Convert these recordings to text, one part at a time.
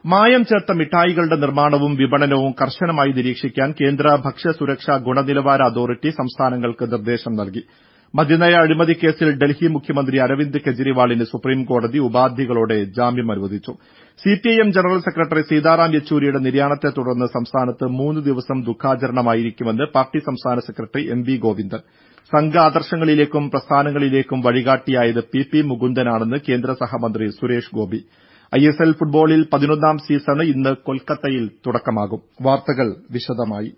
മായം ചേർത്ത മിഠായികളുടെ നിർമ്മാണവും വിപണനവും കർശനമായി നിരീക്ഷിക്കാൻ കേന്ദ്ര ഭക്ഷ്യസുരക്ഷാ ഗുണനിലവാര അതോറിറ്റി സംസ്ഥാനങ്ങൾക്ക് നിർദ്ദേശം നൽകി മദ്യനയ അഴിമതി കേസിൽ ഡൽഹി മുഖ്യമന്ത്രി അരവിന്ദ് കെജ്രിവാളിന് സുപ്രീംകോടതി ഉപാധികളോടെ ജാമ്യം അനുവദിച്ചു സിപിഐഎം ജനറൽ സെക്രട്ടറി സീതാറാം യെച്ചൂരിയുടെ നിര്യാണത്തെ തുടർന്ന് സംസ്ഥാനത്ത് മൂന്ന് ദിവസം ദുഃഖാചരണമായിരിക്കുമെന്ന് പാർട്ടി സംസ്ഥാന സെക്രട്ടറി എം വി ഗോവിന്ദൻ സംഘ ആദർശങ്ങളിലേക്കും പ്രസ്ഥാനങ്ങളിലേക്കും വഴികാട്ടിയായത് പി പി മുകുന്ദനാണെന്ന് കേന്ദ്ര സഹമന്ത്രി സുരേഷ് ഗോപി ഐഎസ്എൽ ഫുട്ബോളിൽ പതിനൊന്നാം സീസണ് ഇന്ന് കൊൽക്കത്തയിൽ തുടക്കമാകും വാർത്തകൾ വിശദമായി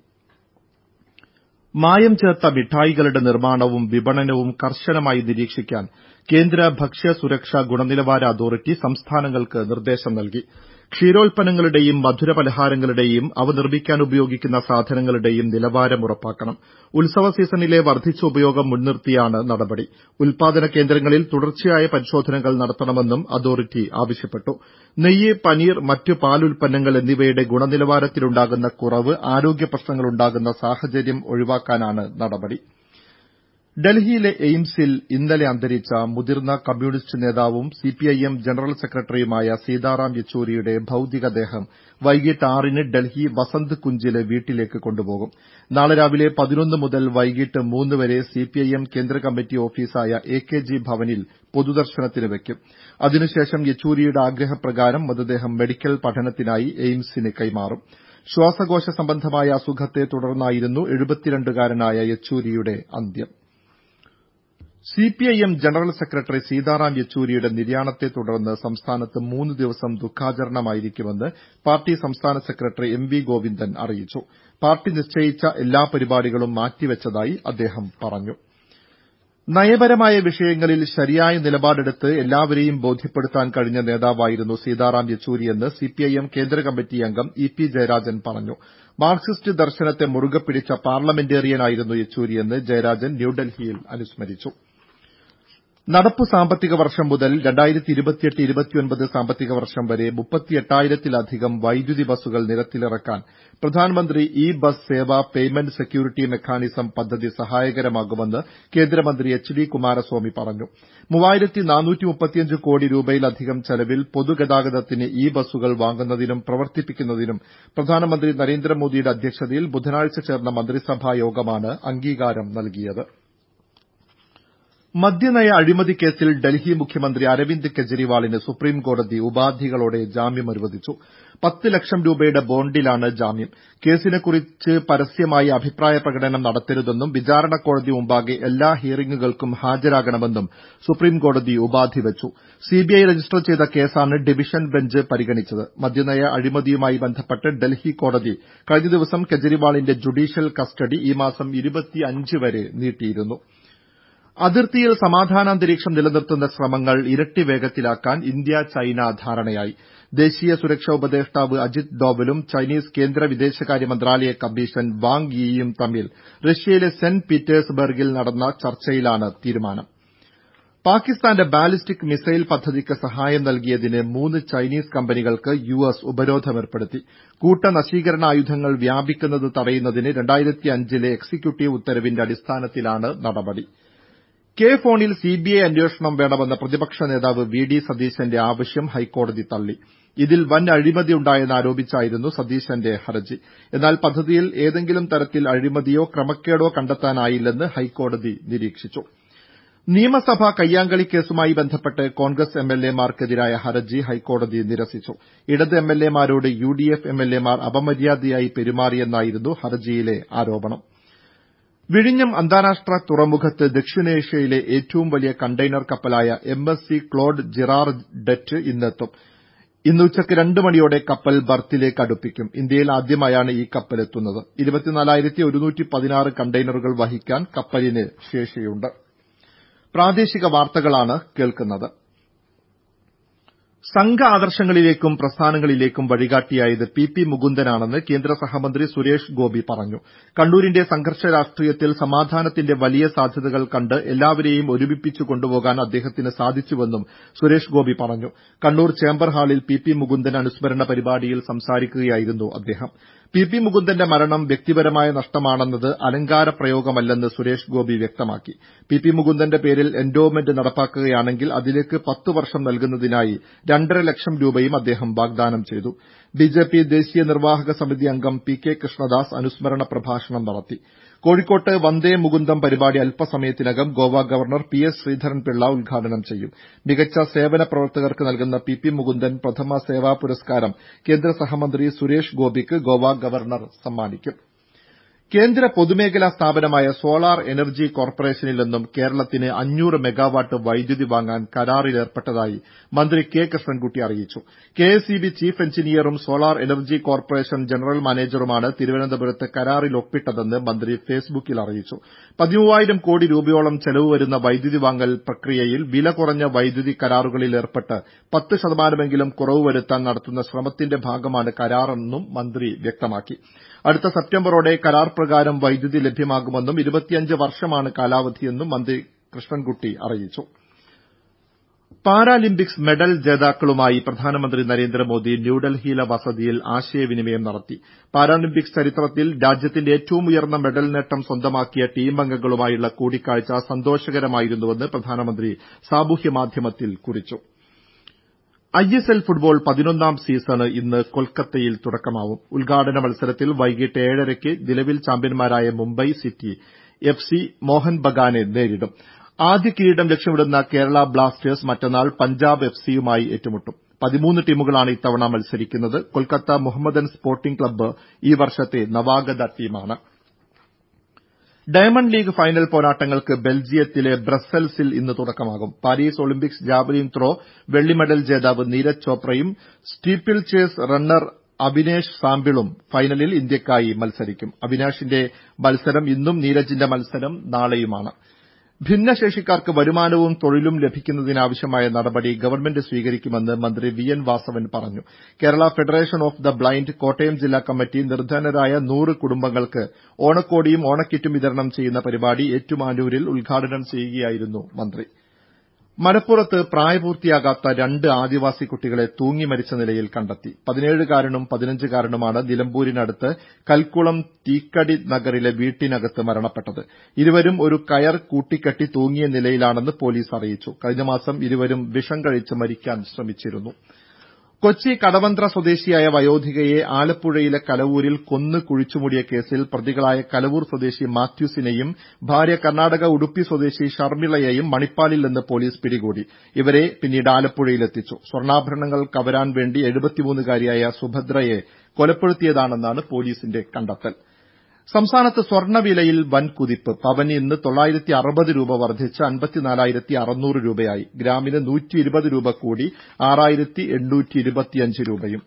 മായം ചേർത്ത മിഠായികളുടെ നിർമ്മാണവും വിപണനവും കർശനമായി നിരീക്ഷിക്കാൻ കേന്ദ്ര ഭക്ഷ്യ സുരക്ഷാ ഗുണനിലവാര അതോറിറ്റി സംസ്ഥാനങ്ങൾക്ക് നിർദ്ദേശം നൽകി ക്ഷീരോൽപ്പന്നങ്ങളുടെയും മധുരപലഹാരങ്ങളുടെയും അവ നിർമ്മിക്കാൻ ഉപയോഗിക്കുന്ന സാധനങ്ങളുടെയും നിലവാരം ഉറപ്പാക്കണം ഉത്സവ സീസണിലെ വർദ്ധിച്ച ഉപയോഗം മുൻനിർത്തിയാണ് നടപടി ഉൽപാദന കേന്ദ്രങ്ങളിൽ തുടർച്ചയായ പരിശോധനകൾ നടത്തണമെന്നും അതോറിറ്റി ആവശ്യപ്പെട്ടു നെയ്യ് പനീർ മറ്റ് പാലുൽപ്പന്നങ്ങൾ എന്നിവയുടെ ഗുണനിലവാരത്തിലുണ്ടാകുന്ന കുറവ് ആരോഗ്യ പ്രശ്നങ്ങളുണ്ടാകുന്ന സാഹചര്യം ഒഴിവാക്കാനാണ് നടപടി ഡൽഹിയിലെ എയിംസിൽ ഇന്നലെ അന്തരിച്ച മുതിർന്ന കമ്മ്യൂണിസ്റ്റ് നേതാവും സിപിഐഎം ജനറൽ സെക്രട്ടറിയുമായ സീതാറാം യെച്ചൂരിയുടെ ഭൌതികദേഹം വൈകിട്ട് ആറിന് ഡൽഹി വസന്ത് കുഞ്ചിലെ വീട്ടിലേക്ക് കൊണ്ടുപോകും നാളെ രാവിലെ പതിനൊന്ന് മുതൽ വൈകിട്ട് മൂന്ന് വരെ സിപിഐഎം കേന്ദ്ര കമ്മിറ്റി ഓഫീസായ എ കെ ജി ഭവനിൽ പൊതുദർശനത്തിന് വയ്ക്കും അതിനുശേഷം യെച്ചൂരിയുടെ ആഗ്രഹപ്രകാരം മൃതദേഹം മെഡിക്കൽ പഠനത്തിനായി എയിംസിന് കൈമാറും ശ്വാസകോശ സംബന്ധമായ അസുഖത്തെ തുടർന്നായിരുന്നു എഴുപത്തിരണ്ടുകാരനായ യെച്ചൂരിയുടെ അന്ത്യം സിപിഐഎം ജനറൽ സെക്രട്ടറി സീതാറാം യെച്ചൂരിയുടെ നിര്യാണത്തെ തുടർന്ന് സംസ്ഥാനത്ത് മൂന്ന് ദിവസം ദുഃഖാചരണമായിരിക്കുമെന്ന് പാർട്ടി സംസ്ഥാന സെക്രട്ടറി എം വി ഗോവിന്ദൻ അറിയിച്ചു പാർട്ടി നിശ്ചയിച്ച എല്ലാ പരിപാടികളും മാറ്റിവച്ചതായി അദ്ദേഹം പറഞ്ഞു നയപരമായ വിഷയങ്ങളിൽ ശരിയായ നിലപാടെടുത്ത് എല്ലാവരെയും ബോധ്യപ്പെടുത്താൻ കഴിഞ്ഞ നേതാവായിരുന്നു സീതാറാം യെച്ചൂരിയെന്ന് സിപിഐഎം കേന്ദ്ര കമ്മിറ്റി അംഗം ഇ പി ജയരാജൻ പറഞ്ഞു മാർക്സിസ്റ്റ് ദർശനത്തെ മുറുകെ പിടിച്ച പാർലമെന്റേറിയനായിരുന്നു യെച്ചൂരിയെന്ന് ജയരാജൻ ന്യൂഡൽഹിയിൽ അനുസ്മരിച്ചു നടപ്പു സാമ്പത്തിക വർഷം മുതൽ സാമ്പത്തിക വർഷം വരെ മുപ്പത്തിയെട്ടായിരത്തിലധികം വൈദ്യുതി ബസ്സുകൾ നിരത്തിലിറക്കാൻ പ്രധാനമന്ത്രി E bus Sewa payment security mechanism പദ്ധതി സഹായകരമാകുമെന്ന് കേന്ദ്രമന്ത്രി എച്ച് ഡി കുമാരസ്വാമി പറഞ്ഞു കോടി രൂപയിലധികം ചെലവിൽ പൊതുഗതാഗതത്തിന് ഇ ബസ്സുകൾ വാങ്ങുന്നതിനും പ്രവർത്തിപ്പിക്കുന്നതിനും പ്രധാനമന്ത്രി നരേന്ദ്രമോദിയുടെ അധ്യക്ഷതയിൽ ബുധനാഴ്ച ചേർന്ന മന്ത്രിസഭാ യോഗമാണ് അംഗീകാരം നൽകിയത് മദ്യനയ അഴിമതി കേസിൽ ഡൽഹി മുഖ്യമന്ത്രി അരവിന്ദ് കെജ്രിവാളിന് സുപ്രീംകോടതി ഉപാധികളോടെ ജാമ്യം അനുവദിച്ചു പത്ത് ലക്ഷം രൂപയുടെ ബോണ്ടിലാണ് ജാമ്യം കേസിനെക്കുറിച്ച് പരസ്യമായി അഭിപ്രായ പ്രകടനം നടത്തരുതെന്നും വിചാരണ കോടതി മുമ്പാകെ എല്ലാ ഹിയറിംഗുകൾക്കും ഹാജരാകണമെന്നും സുപ്രീംകോടതി ഉപാധി വച്ചു സിബിഐ രജിസ്റ്റർ ചെയ്ത കേസാണ് ഡിവിഷൻ ബെഞ്ച് പരിഗണിച്ചത് മദ്യനയ അഴിമതിയുമായി ബന്ധപ്പെട്ട് ഡൽഹി കോടതി കഴിഞ്ഞ ദിവസം കെജ്രിവാളിന്റെ ജുഡീഷ്യൽ കസ്റ്റഡി ഈ മാസം വരെ നീട്ടിയിരുന്നു അതിർത്തിയിൽ സമാധാനാന്തരീക്ഷം നിലനിർത്തുന്ന ശ്രമങ്ങൾ ഇരട്ടി വേഗത്തിലാക്കാൻ ഇന്ത്യ ചൈന ധാരണയായി ദേശീയ സുരക്ഷാ ഉപദേഷ്ടാവ് അജിത് ഡോവലും ചൈനീസ് കേന്ദ്ര വിദേശകാര്യ മന്ത്രാലയ കമ്മീഷൻ വാങ് യിയും തമ്മിൽ റഷ്യയിലെ സെന്റ് പീറ്റേഴ്സ്ബർഗിൽ നടന്ന ചർച്ചയിലാണ് തീരുമാനം പാകിസ്ഥാന്റെ ബാലിസ്റ്റിക് മിസൈൽ പദ്ധതിക്ക് സഹായം നൽകിയതിന് മൂന്ന് ചൈനീസ് കമ്പനികൾക്ക് യു എസ് ഉപരോധമേർപ്പെടുത്തി കൂട്ട നശീകരണായുധങ്ങൾ വ്യാപിക്കുന്നത് തടയുന്നതിന് ലെ എക്സിക്യൂട്ടീവ് ഉത്തരവിന്റെ അടിസ്ഥാനത്തിലാണ് നടപടി കെ ഫോണിൽ സിബിഐ അന്വേഷണം വേണമെന്ന പ്രതിപക്ഷ നേതാവ് വി ഡി സതീശന്റെ ആവശ്യം ഹൈക്കോടതി തള്ളി ഇതിൽ വൻ അഴിമതിയുണ്ടായെന്ന് ആരോപിച്ചായിരുന്നു സതീശന്റെ ഹർജി എന്നാൽ പദ്ധതിയിൽ ഏതെങ്കിലും തരത്തിൽ അഴിമതിയോ ക്രമക്കേടോ കണ്ടെത്താനായില്ലെന്ന് ഹൈക്കോടതി നിരീക്ഷിച്ചു നിയമസഭാ കയ്യാങ്കളി കേസുമായി ബന്ധപ്പെട്ട് കോൺഗ്രസ് എംഎൽഎമാർക്കെതിരായ ഹർജി ഹൈക്കോടതി നിരസിച്ചു ഇടത് എംഎൽഎമാരോട് യുഡിഎഫ് എംഎൽഎമാർ അപമര്യാദയായി പെരുമാറിയെന്നായിരുന്നു ഹർജിയിലെ ആരോപണം വിഴിഞ്ഞം അന്താരാഷ്ട്ര തുറമുഖത്ത് ദക്ഷിണേഷ്യയിലെ ഏറ്റവും വലിയ കണ്ടെയ്നർ കപ്പലായ M S C Claude Girardet ഇന്നെത്തും ഇന്ന് ഉച്ചയ്ക്ക് രണ്ട് മണിയോടെ കപ്പൽ ബർത്തിലേക്ക് അടുപ്പിക്കും ഇന്ത്യയിൽ ആദ്യമായാണ് ഈ കപ്പൽ എത്തുന്നത് കണ്ടെയ്നറുകൾ വഹിക്കാൻ കപ്പലിന് ശേഷിയുണ്ട് പ്രാദേശിക വാർത്തകളാണ് കേൾക്കുന്നത് സംഘ ആദർശങ്ങളിലേക്കും പ്രസ്ഥാനങ്ങളിലേക്കും വഴികാട്ടിയായത് പി പി മുകുന്ദനാണെന്ന് കേന്ദ്ര സഹമന്ത്രി സുരേഷ് ഗോപി പറഞ്ഞു കണ്ണൂരിന്റെ സംഘർഷ രാഷ്ട്രീയത്തിൽ സമാധാനത്തിന്റെ വലിയ സാധ്യതകൾ കണ്ട് എല്ലാവരെയും ഒരുമിപ്പിച്ചു കൊണ്ടുപോകാൻ അദ്ദേഹത്തിന് സാധിച്ചുവെന്നും സുരേഷ് ഗോപി പറഞ്ഞു കണ്ണൂർ ചേംബർ ഹാളിൽ പി പി മുകുന്ദൻ അനുസ്മരണ പരിപാടിയിൽ സംസാരിക്കുകയായിരുന്നു അദ്ദേഹം പി പി മുകുന്ദന്റെ മരണം വ്യക്തിപരമായ നഷ്ടമാണെന്നത് അലങ്കാര പ്രയോഗമല്ലെന്ന് സുരേഷ് ഗോപി വ്യക്തമാക്കി പി പി മുകുന്ദന്റെ പേരിൽ എൻഡോവ്മെന്റ് നടപ്പാക്കുകയാണെങ്കിൽ അതിലേക്ക് പത്ത് വർഷം നൽകുന്നതിനായി രണ്ടര ലക്ഷം രൂപയും അദ്ദേഹം വാഗ്ദാനം ചെയ്തു ബിജെപി ദേശീയ നിർവാഹക സമിതി അംഗം പി കെ കൃഷ്ണദാസ് അനുസ്മരണ പ്രഭാഷണം നടത്തി കോഴിക്കോട്ട് വന്ദേ മുകുന്ദം പരിപാടി അല്പസമയത്തിനകം Goa governor P S Sreedharan Pillai ഉദ്ഘാടനം ചെയ്യും മികച്ച സേവന പ്രവർത്തകർക്ക് നൽകുന്ന പി പി മുകുന്ദൻ പ്രഥമ സേവാ പുരസ്കാരം കേന്ദ്ര സഹമന്ത്രി സുരേഷ് ഗോപിക്ക് ഗോവ ഗവർണർ സമ്മാനിക്കും കേന്ദ്ര പൊതുമേഖലാ സ്ഥാപനമായ സോളാർ എനർജി കോർപ്പറേഷനിൽ നിന്നും കേരളത്തിന് അഞ്ഞൂറ് മെഗാവാട്ട് വൈദ്യുതി വാങ്ങാൻ കരാറിലേർപ്പെട്ടതായി മന്ത്രി കെ കൃഷ്ണൻകുട്ടി അറിയിച്ചു കെഎസ്ഇബി ചീഫ് എഞ്ചിനീയറും സോളാർ എനർജി കോർപ്പറേഷൻ ജനറൽ മാനേജറുമാണ് തിരുവനന്തപുരത്ത് കരാറിൽ ഒപ്പിട്ടതെന്ന് മന്ത്രി ഫേസ്ബുക്കിൽ അറിയിച്ചു പതിമൂവായിരം കോടി രൂപയോളം ചെലവ് വരുന്ന വൈദ്യുതി വാങ്ങൽ പ്രക്രിയയിൽ വില കുറഞ്ഞ വൈദ്യുതി കരാറുകളിൽ ഏർപ്പെട്ട് പത്ത് ശതമാനമെങ്കിലും കുറവ് വരുത്താൻ നടത്തുന്ന ശ്രമത്തിന്റെ ഭാഗമാണ് കരാറെന്നും മന്ത്രി വ്യക്തമാക്കി അടുത്ത സെപ്റ്റംബറോടെ കരാർ പ്രകാരം വൈദ്യുതി ലഭ്യമാകുമെന്നും ഇരുപത്തിയഞ്ച് വർഷമാണ് കാലാവധിയെന്നും മന്ത്രി കൃഷ്ണൻകുട്ടി അറിയിച്ചു പാരാലിമ്പിക്സ് മെഡൽ ജേതാക്കളുമായി പ്രധാനമന്ത്രി നരേന്ദ്രമോദി ന്യൂഡൽഹിയിലെ വസതിയിൽ ആശയവിനിമയം നടത്തി പാരാലിമ്പിക്സ് ചരിത്രത്തിൽ രാജ്യത്തിന്റെ ഏറ്റവും ഉയർന്ന മെഡൽ നേട്ടം സ്വന്തമാക്കിയ ടീമംഗങ്ങളുമായുള്ള കൂടിക്കാഴ്ച സന്തോഷകരമായിരുന്നുവെന്ന് പ്രധാനമന്ത്രി സാമൂഹ്യമാധ്യമത്തിൽ കുറിച്ചു ഐഎസ്എൽ ഫുട്ബോൾ പതിനൊന്നാം സീസണ് ഇന്ന് കൊൽക്കത്തയിൽ തുടക്കമാവും ഉദ്ഘാടന മത്സരത്തിൽ വൈകിട്ട് ഏഴരയ്ക്ക് നിലവിൽ ചാമ്പ്യന്മാരായ മുംബൈ സിറ്റി എഫ്സി മോഹൻ ബഗാനെ നേരിടും ആദ്യ കിരീടം ലക്ഷ്യമിടുന്ന കേരള ബ്ലാസ്റ്റേഴ്സ് മറ്റന്നാൾ പഞ്ചാബ് എഫ്സിയുമായി ഏറ്റുമുട്ടും പതിമൂന്ന് ടീമുകളാണ് ഇത്തവണ മത്സരിക്കുന്നത് കൊൽക്കത്ത മുഹമ്മദൻ സ്പോർട്ടിംഗ് ക്ലബ്ബ് ഈ വർഷത്തെ നവാഗത ടീമാണ് ഡയമണ്ട് ലീഗ് ഫൈനൽ പോരാട്ടങ്ങൾക്ക് ബെൽജിയത്തിലെ ബ്രസൽസിൽ ഇന്ന് തുടക്കമാകും പാരീസ് ഒളിമ്പിക്സ് ജാവലിൻ ത്രോ വെള്ളി മെഡൽ ജേതാവ് നീരജ് ചോപ്രയും സ്റ്റീപ്പിൾ ചേസ് റണ്ണർ അവിനേഷ് സാമ്പിളും ഫൈനലിൽ ഇന്ത്യയ്ക്കായി മത്സരിക്കും അവിനാഷിന്റെ മത്സരം ഇന്നും നീരജിന്റെ മത്സരം നാളെയുമാണ് ഭിന്നശേഷിക്കാർക്ക് വരുമാനവും തൊഴിലും ലഭിക്കുന്നതിനാവശ്യമായ നടപടി ഗവൺമെന്റ് സ്വീകരിക്കുമെന്ന് മന്ത്രി വി എൻ വാസവൻ പറഞ്ഞു Kerala federation of the blind Kottayam ജില്ലാ കമ്മിറ്റി നിർധനരായ നൂറ് കുടുംബങ്ങൾക്ക് ഓണക്കോടിയും ഓണക്കിറ്റും വിതരണം ചെയ്യുന്ന പരിപാടി ഏറ്റുമാനൂരിൽ ഉദ്ഘാടനം ചെയ്യുകയായിരുന്നു മന്ത്രി മലപ്പുറത്ത് പ്രായപൂർത്തിയാകാത്ത രണ്ട് ആദിവാസി കുട്ടികളെ തൂങ്ങി മരിച്ച നിലയിൽ കണ്ടെത്തി പതിനേഴുകാരനും പതിനഞ്ചുകാരനുമാണ് നിലമ്പൂരിനടുത്ത് കൽക്കുളം തീക്കടി നഗറിലെ വീട്ടിനകത്ത് മരണപ്പെട്ടത് ഇരുവരും ഒരു കയർ കൂട്ടിക്കെട്ടി തൂങ്ങിയ നിലയിലാണെന്ന് പോലീസ് അറിയിച്ചു കഴിഞ്ഞ മാസം ഇരുവരും വിഷം കഴിച്ച് മരിക്കാൻ ശ്രമിച്ചിരുന്നു കൊച്ചി കടവന്ത്ര സ്വദേശിയായ വയോധികയെ ആലപ്പുഴയിലെ കലവൂരിൽ കൊന്ന് കുഴിച്ചുമൂടിയ കേസിൽ പ്രതികളായ കലവൂർ സ്വദേശി മാത്യുസിനെയും ഭാര്യ കർണാടക ഉടുപ്പി സ്വദേശി ഷർമിളയെയും മണിപ്പാലിൽ നിന്ന് പോലീസ് പിടികൂടി ഇവരെ പിന്നീട് ആലപ്പുഴയിലെത്തിച്ചു സ്വർണ്ണാഭരണങ്ങൾ കവരാൻ വേണ്ടി എഴുപത്തിമൂന്നുകാരിയായ സുഭദ്രയെ കൊലപ്പെടുത്തിയതാണെന്നാണ് പോലീസിന്റെ കണ്ടെത്തൽ സംസ്ഥാനത്ത് സ്വർണ്ണവിലയിൽ വൻ കുതിപ്പ് പവന് ഇന്ന് തൊള്ളായിരത്തി അറുപത് രൂപ വർദ്ധിച്ച് അൻപത്തിനാലായിരത്തി അറുന്നൂറ് രൂപയായി ഗ്രാമിന് നൂറ്റി ഇരുപത് രൂപ കൂടി ആറായിരത്തി എണ്ണൂറ്റി ഇരുപത്തിയഞ്ച് രൂപയും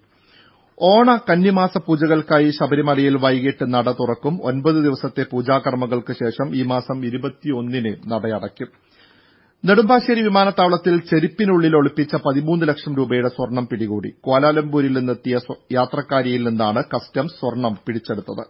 ഓണ കന്നിമാസ പൂജകൾക്കായി ശബരിമലയിൽ വൈകിട്ട് നട തുറക്കും ഒൻപത് ദിവസത്തെ പൂജാകർമ്മങ്ങൾക്ക് ശേഷം ഈ മാസം ഇരുപത്തിയൊന്നിന് നടയടയ്ക്കും നെടുമ്പാശ്ശേരി വിമാനത്താവളത്തിൽ ചെരുപ്പിനുള്ളിൽ ഒളിപ്പിച്ച പതിമൂന്ന് ലക്ഷം രൂപയുടെ സ്വർണം പിടികൂടി ക്വാലാലംപൂരിൽ നിന്നെത്തിയ യാത്രക്കാരിയിൽ നിന്നാണ് കസ്റ്റംസ് സ്വർണം പിടിച്ചെടുത്തത്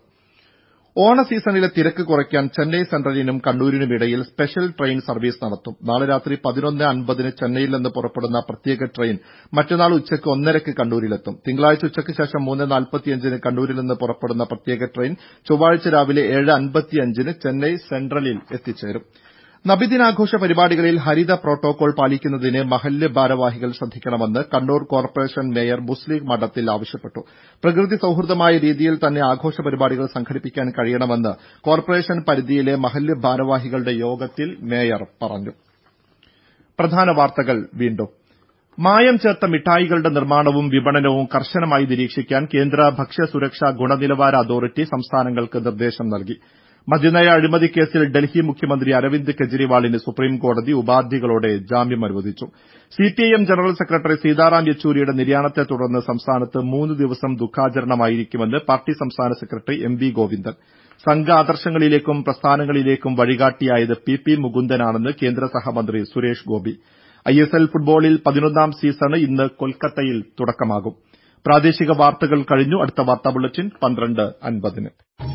ഓണ സീസണിലെ തിരക്ക് കുറയ്ക്കാൻ ചെന്നൈ സെൻട്രലിനും കണ്ണൂരിനുമിടയിൽ സ്പെഷ്യൽ ട്രെയിൻ സർവീസ് നടത്തും നാളെ രാത്രി പതിനൊന്ന് അൻപതിന് ചെന്നൈയിൽ നിന്ന് പുറപ്പെടുന്ന പ്രത്യേക ട്രെയിൻ മറ്റന്നാൾ ഉച്ചയ്ക്ക് ഒന്നരയ്ക്ക് കണ്ണൂരിലെത്തും തിങ്കളാഴ്ച ഉച്ചയ്ക്ക് ശേഷം മൂന്ന് നാൽപ്പത്തിയഞ്ചിന് കണ്ണൂരിൽ നിന്ന് പുറപ്പെടുന്ന പ്രത്യേക ട്രെയിൻ ചൊവ്വാഴ്ച രാവിലെ ഏഴ് അൻപത്തിയഞ്ചിന് ചെന്നൈ സെൻട്രലിൽ എത്തിച്ചേരും നബിദിനാഘോഷ പരിപാടികളിൽ ഹരിത പ്രോട്ടോകോൾ പാലിക്കുന്നതിന് മഹല്ല് ഭാരവാഹികൾ ശ്രദ്ധിക്കണമെന്ന് കണ്ണൂർ കോർപ്പറേഷൻ മേയർ മുസ്ലിം മഠത്തിൽ ആവശ്യപ്പെട്ടു പ്രകൃതി സൌഹൃദമായ രീതിയിൽ തന്നെ ആഘോഷ പരിപാടികൾ സംഘടിപ്പിക്കാൻ കഴിയണമെന്ന് കോർപ്പറേഷൻ പരിധിയിലെ മഹല്ല് ഭാരവാഹികളുടെ യോഗത്തിൽ മേയർ പറഞ്ഞു മായം ചേർത്ത മിഠായികളുടെ നിർമ്മാണവും വിപണനവും കർശനമായി നിരീക്ഷിക്കാൻ കേന്ദ്ര ഭക്ഷ്യസുരക്ഷാ ഗുണനിലവാര അതോറിറ്റി സംസ്ഥാനങ്ങൾക്ക് നിർദ്ദേശം നൽകി മദ്യനയ അഴിമതി കേസിൽ ഡൽഹി മുഖ്യമന്ത്രി അരവിന്ദ് കെജ്രിവാളിന് സുപ്രീംകോടതി ഉപാധികളോടെ ജാമ്യം അനുവദിച്ചു സിപിഐഎം ജനറൽ സെക്രട്ടറി സീതാറാം യെച്ചൂരിയുടെ നിര്യാണത്തെ തുടർന്ന് സംസ്ഥാനത്ത് മൂന്ന് ദിവസം ദുഃഖാചരണമായിരിക്കുമെന്ന് പാർട്ടി സംസ്ഥാന സെക്രട്ടറി എം വി ഗോവിന്ദൻ സംഘ ആദർശങ്ങളിലേക്കും പ്രസ്ഥാനങ്ങളിലേക്കും വഴികാട്ടിയായത് പി പി മുകുന്ദനാണെന്ന് കേന്ദ്ര സഹമന്ത്രി സുരേഷ് ഗോപി ഐഎസ്എൽ ഫുട്ബോളിൽ പതിനൊന്നാം സീസണ് ഇന്ന് കൊൽക്കത്തയിൽ തുടക്കമാകും പ്രാദേശിക വാർത്തകൾ കഴിഞ്ഞു അടുത്ത വാർത്താ ബുള്ളറ്റിൻ പന്ത്രണ്ട് അൻപതിന്